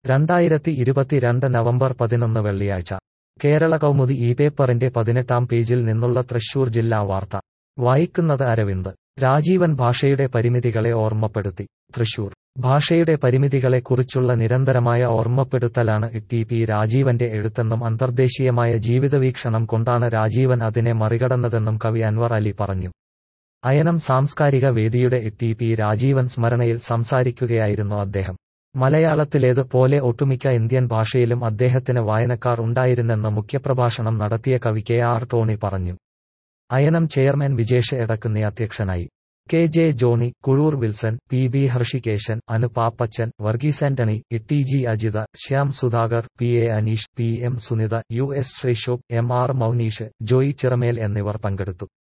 രണ്ടായിരത്തി ഇരുപത്തിരണ്ട് നവംബർ പതിനൊന്ന് വെള്ളിയാഴ്ച കേരള കൗമുദി ഈ പേപ്പറിന്റെ പതിനെട്ടാം പേജിൽ നിന്നുള്ള തൃശൂർ ജില്ലാ വാർത്ത വായിക്കുന്നത് അരവിന്ദ് രാജീവൻ ഭാഷയുടെ പരിമിതികളെ ഓർമ്മപ്പെടുത്തി തൃശൂർ ഭാഷയുടെ പരിമിതികളെക്കുറിച്ചുള്ള നിരന്തരമായ ഓർമ്മപ്പെടുത്തലാണ് ടി പി രാജീവന്റെ എഴുത്തെന്നും അന്തർദേശീയമായ ജീവിതവീക്ഷണം കൊണ്ടാണ് രാജീവൻ അതിനെ മറികടന്നതെന്നും കവി അൻവർ അലി പറഞ്ഞു അയനം സാംസ്കാരിക വേദിയുടെ ടി പി രാജീവൻ സ്മരണയിൽ സംസാരിക്കുകയായിരുന്നു അദ്ദേഹം മലയാളത്തിലേത് പോലെ ഒട്ടുമിക്ക ഇന്ത്യൻ ഭാഷയിലും അദ്ദേഹത്തിന് വായനക്കാർ ഉണ്ടായിരുന്നെന്ന് മുഖ്യപ്രഭാഷണം നടത്തിയ കവി കെ ആർ ടോണി പറഞ്ഞു അയനം ചെയർമാൻ വിജേഷ് എടക്കുന്നി അധ്യക്ഷനായി K J Johny Kuzhur Wilson P B Hrishikeshan Anu Pappachan Varghese Antony T G Ajitha Shyam Sudhakar P A Aneesh P M Sunitha U S Sreeshobh M R Mounish Joy Chiramel എന്നിവർ പങ്കെടുത്തു